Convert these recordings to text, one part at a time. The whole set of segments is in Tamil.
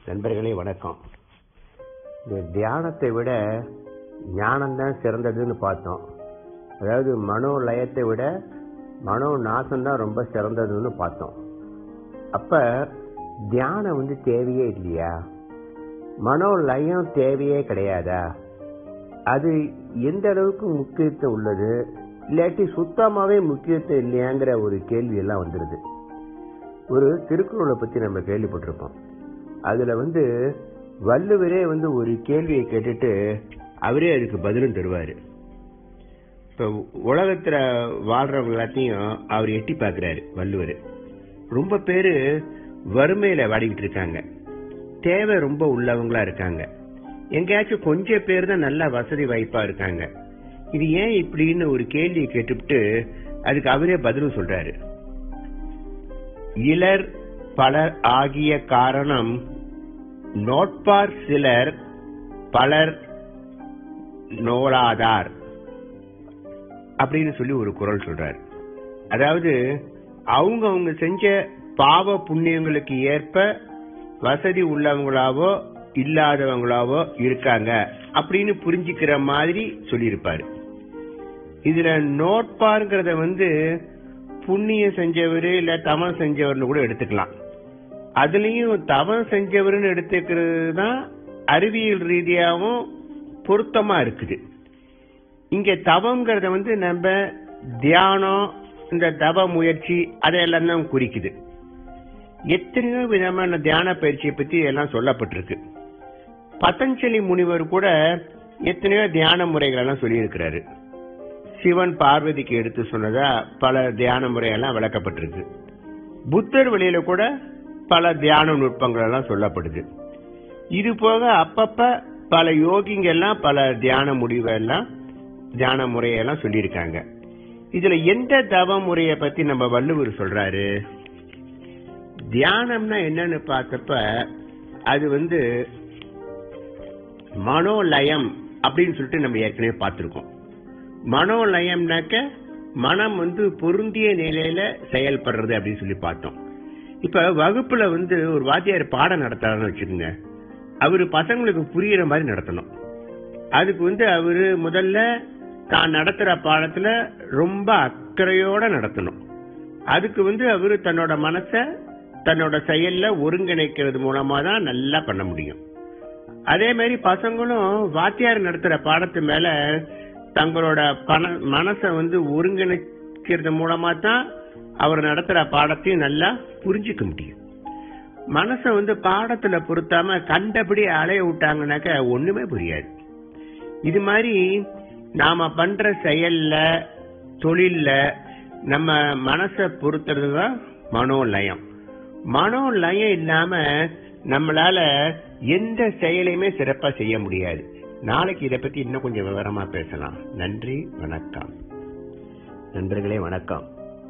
நண்பர்களே வணக்கம் இந்த தியானத்தை விட ஞானம்தான் சிறந்ததுன்னு பார்த்தோம் அதாவது மனோ லயத்தை விட மனோ நாசம்தான் ரொம்ப சிறந்ததுன்னு பார்த்தோம் அப்ப தியானம் வந்து தேவையே இல்லையா மனோ லயம் தேவையே கிடையாதா அது எந்த அளவுக்கு முக்கியத்துவம் உள்ளது இல்லாட்டி சுத்தமாவே முக்கியத்துவம் இல்லையாங்கிற ஒரு கேள்வி எல்லாம் வந்துருது ஒரு திருக்குறளை பத்தி நம்ம கேள்விப்பட்டிருப்போம் அதுல வந்து வள்ளுவரே வந்து ஒரு கேள்வியை கேட்டுட்டு அவரே அதுக்கு பதிலும் தருவாரு இப்ப உலகத்துல வாழ்றவங்க எல்லாத்தையும் அவர் எட்டி பாக்குறாரு வள்ளுவர் ரொம்ப பேரு வறுமையில வாடிக்கிட்டு இருக்காங்க தேவை ரொம்ப உள்ளவங்களா இருக்காங்க எங்கேயாச்சும் கொஞ்சம் பேர் தான் நல்ல வசதி வாய்ப்பா இருக்காங்க இது ஏன் இப்படின்னு ஒரு கேள்வியை கேட்டுவிட்டு அதுக்கு அவரே பதிலும் சொல்றாரு இலர் பலர் ஆகிய காரணம் நோட்பார் சிலர் பலர் நோலாதார் அப்படின்னு சொல்லி ஒரு குரல் சொல்றாரு அதாவது அவங்க அவங்க செஞ்ச பாவ புண்ணியங்களுக்கு ஏற்ப வசதி உள்ளவங்களாவோ இல்லாதவங்களாவோ இருக்காங்க அப்படின்னு புரிஞ்சுக்கிற மாதிரி சொல்லியிருப்பாரு இதுல நோட்பாருங்கிறத வந்து புண்ணியம் செஞ்சவர் இல்ல தவம் செஞ்சவர்னு கூட எடுத்துக்கலாம் அதுலயும் தவம் செஞ்சவர்னு எடுத்துக்கிறது தான் அறிவியல் ரீதியாகவும் பொருத்தமா இருக்குது இங்க தவம்ங்கிறத வந்து நம்ம தியானம் இந்த தவ முயற்சி அதையெல்லாம் தான் குறிக்குது எத்தனையோ விதமான தியான பயிற்சியை பத்தி எல்லாம் சொல்லப்பட்டிருக்கு பதஞ்சலி முனிவர் கூட எத்தனையோ தியான முறைகள் எல்லாம் சொல்லியிருக்கிறாரு சிவன் பார்வதிக்கு எடுத்து சொன்னதா பல தியான முறையெல்லாம் விளக்கப்பட்டிருக்கு புத்தர் வழியில கூட பல தியான நுட்பங்கள் எல்லாம் சொல்லப்படுது இது போக அப்பப்ப பல யோகிங்க எல்லாம் பல தியான முடிவு எல்லாம் தியான முறையெல்லாம் சொல்லியிருக்காங்க இதுல எந்த தவ முறைய பத்தி நம்ம வள்ளுவர் சொல்றாரு தியானம்னா என்னன்னு பார்த்தப்ப அது வந்து மனோலயம் அப்படின்னு சொல்லிட்டு நம்ம ஏற்கனவே பார்த்திருக்கோம் மனோலயம்னாக்க மனம் வந்து பொருந்திய நிலையில செயல்படுறது அப்படின்னு சொல்லி பார்த்தோம் இப்ப வகுப்புல வந்து ஒரு வாத்தியார் பாடம் நடத்துறாருன்னு வச்சுக்கோங்க அவரு பசங்களுக்கு புரியுற மாதிரி நடத்தணும் அதுக்கு வந்து அவரு முதல்ல தான் நடத்துற பாடத்துல ரொம்ப அக்கறையோட நடத்தணும் அதுக்கு வந்து அவரு தன்னோட மனச தன்னோட செயல்ல ஒருங்கிணைக்கிறது மூலமா தான் நல்லா பண்ண முடியும் அதே மாதிரி பசங்களும் வாத்தியார் நடத்துற பாடத்து மேல தங்களோட பண மனச வந்து ஒருங்கிணைக்கிறது மூலமா தான் அவர் நடத்துற பாடத்தையும் நல்லா புரிஞ்சுக்க முடியும் மனச வந்து பாடத்துல பொருத்தாம கண்டபடி அலைய விட்டாங்கனாக்க ஒண்ணுமே புரியாது இது மாதிரி நாம பண்ற செயல்ல தொழில்ல நம்ம மனச பொறுத்துறது தான் மனோலயம் மனோலயம் இல்லாம நம்மளால எந்த செயலையுமே சிறப்பா செய்ய முடியாது நாளைக்கு இதை பத்தி இன்னும் கொஞ்சம் விவரமா பேசலாம் நன்றி வணக்கம் நண்பர்களே வணக்கம்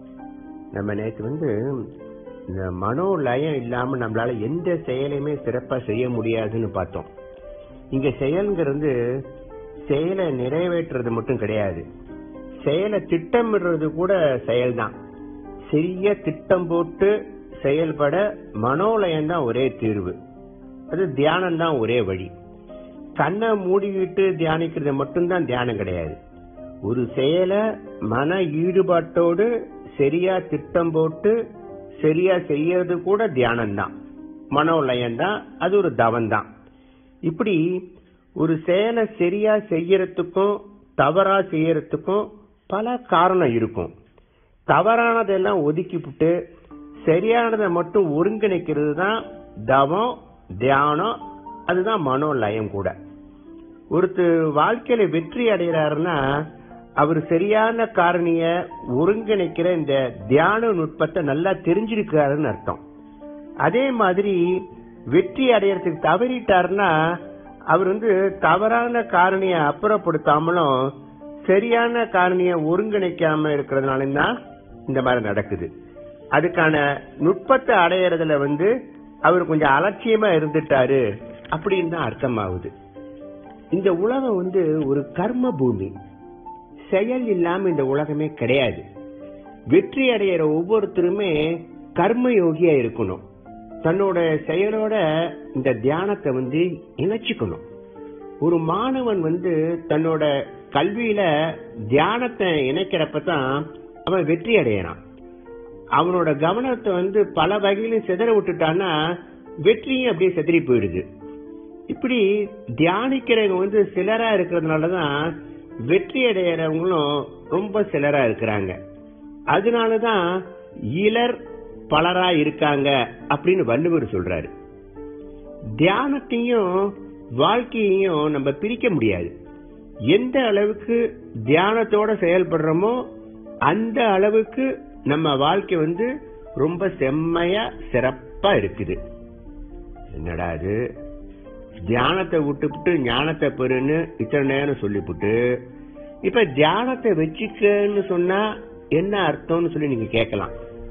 நம்ம நேற்று வந்து இந்த மனோலயம் இல்லாம நம்மளால எந்த செயலையுமே சிறப்பா செய்ய முடியாதுன்னு பார்த்தோம் இங்க செயல்ங்கிறது செயலை நிறைவேற்றுறது மட்டும் கிடையாது செயலை திட்டமிடுறது கூட செயல்தான் சரியா திட்டம் போட்டு செயல்பட மனோலயம் தான் ஒரே தீர்வு அது தியானம் தான் ஒரே வழி கண்ணை மூடிக்கிட்டு தியானிக்கிறது மட்டும்தான் தியானம் கிடையாது ஒரு செயலை மன ஈடுபாட்டோடு சரியா திட்டம் போட்டு சரியா செய்யறது கூட தியானம் தான் மனோலயம் தான் அது ஒரு தவம் தான் இப்படி ஒரு செயலை சரியா செய்யறதுக்கும் தவறா செய்யறதுக்கும் பல காரணம் இருக்கும் தவறானதெல்லாம் ஒதுக்கிவிட்டு சரியானதை மட்டும் ஒருங்கிணைக்கிறது தான் தவம் தியானம் அதுதான் மனோலயம் கூட ஒருத்தர் வாழ்க்கையில வெற்றி அடைகிறாருன்னா அவர் சரியான காரணிய ஒருங்கிணைக்கிற இந்த தியான நுட்பத்தை நல்லா தெரிஞ்சிருக்காருன்னு அர்த்தம் அதே மாதிரி வெற்றி அடையறதுக்கு தவறிட்டாருன்னா அவர் வந்து தவறான காரணிய அப்புறப்படுத்தாமலும் சரியான காரணிய ஒருங்கிணைக்காம இருக்கிறதுனால தான் இந்த மாதிரி நடக்குது அதுக்கான நுட்பத்தை அடையறதுல வந்து அவர் கொஞ்சம் அலட்சியமா இருந்துட்டாரு அப்படின்னு தான் அர்த்தமாகுது இந்த உலகம் வந்து ஒரு கர்ம பூமி செயல் இல்லாம இந்த உலகமே கிடையாது வெற்றி அடையிற ஒவ்வொருத்தருமே கர்ம யோகியா இருக்கணும் தன்னோட செயலோட இந்த தியானத்தை வந்து இணைச்சுக்கணும் ஒரு மாணவன் வந்து தன்னோட கல்வியில தியானத்தை இணைக்கிறப்ப தான் அவன் வெற்றி அடையறான் அவனோட கவனத்தை வந்து பல வகையிலும் சிதற விட்டுட்டான்னா வெற்றியும் அப்படியே சிதறி போயிடுது இப்படி தியானிக்கிறவங்க வந்து சிலரா இருக்கிறதுனாலதான் வெற்றி அடையறவங்களும் ரொம்ப சிலரா இருக்கிறாங்க அதனாலதான் இலர் பலரா இருக்காங்க அப்படின்னு வள்ளுவர் சொல்றாரு தியானத்தையும் வாழ்க்கையையும் நம்ம பிரிக்க முடியாது எந்த அளவுக்கு தியானத்தோட செயல்படுறோமோ அந்த அளவுக்கு நம்ம வாழ்க்கை வந்து ரொம்ப செம்மையா சிறப்பா இருக்குது என்னடா அது தியானத்தை விட்டுவிட்டு ஞானத்தை பெறுன்னு இத்தனை நேரம் சொல்லிவிட்டு இப்ப தியானத்தை வச்சுக்கன்னு சொன்னா என்ன அர்த்தம்னு சொல்லி நீங்க கேட்கலாம்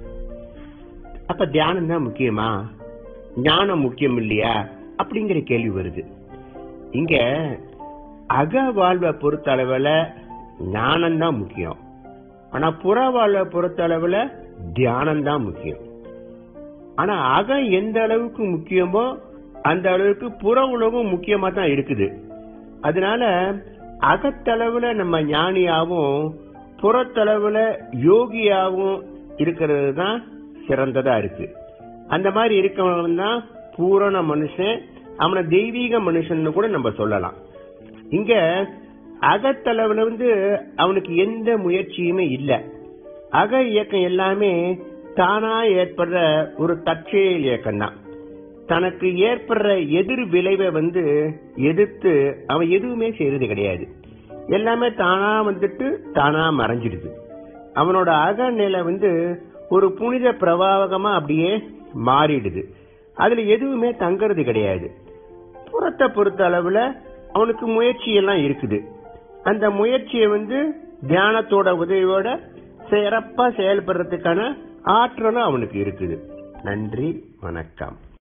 அப்ப தியானம் தான் முக்கியமா ஞானம் முக்கியம் இல்லையா அப்படிங்கிற கேள்வி வருது இங்க அக வாழ்வை பொறுத்த அளவுல ஞானம் தான் முக்கியம் ஆனா புற வாழ்வை பொறுத்த அளவுல தியானம் தான் முக்கியம் ஆனா அகம் எந்த அளவுக்கு முக்கியமோ அந்த அளவுக்கு புற உலகம் முக்கியமா தான் இருக்குது அதனால அகத்தளவுல நம்ம ஞானியாவும் புறத்தளவுல யோகியாவும் இருக்கிறது தான் சிறந்ததா இருக்கு அந்த மாதிரி இருக்கவன் தான் பூரண மனுஷன் அவனை தெய்வீக மனுஷன் கூட நம்ம சொல்லலாம் இங்க அகத்தளவுல வந்து அவனுக்கு எந்த முயற்சியுமே இல்ல அக இயக்கம் எல்லாமே தானா ஏற்படுற ஒரு தற்செயல் இயக்கம் தான் தனக்கு ஏற்படுற எதிர் விளைவை வந்து எதிர்த்து அவன் எதுவுமே செய்யறது கிடையாது எல்லாமே தானா வந்துட்டு தானா மறைஞ்சிடுது அவனோட அகநிலை வந்து ஒரு புனித பிரவாகமா அப்படியே மாறிடுது அதுல எதுவுமே தங்கறது கிடையாது புறத்தை பொறுத்த அளவுல அவனுக்கு முயற்சி எல்லாம் இருக்குது அந்த முயற்சியை வந்து தியானத்தோட உதவியோட சிறப்பா செயல்படுறதுக்கான ஆற்றலும் அவனுக்கு இருக்குது நன்றி வணக்கம்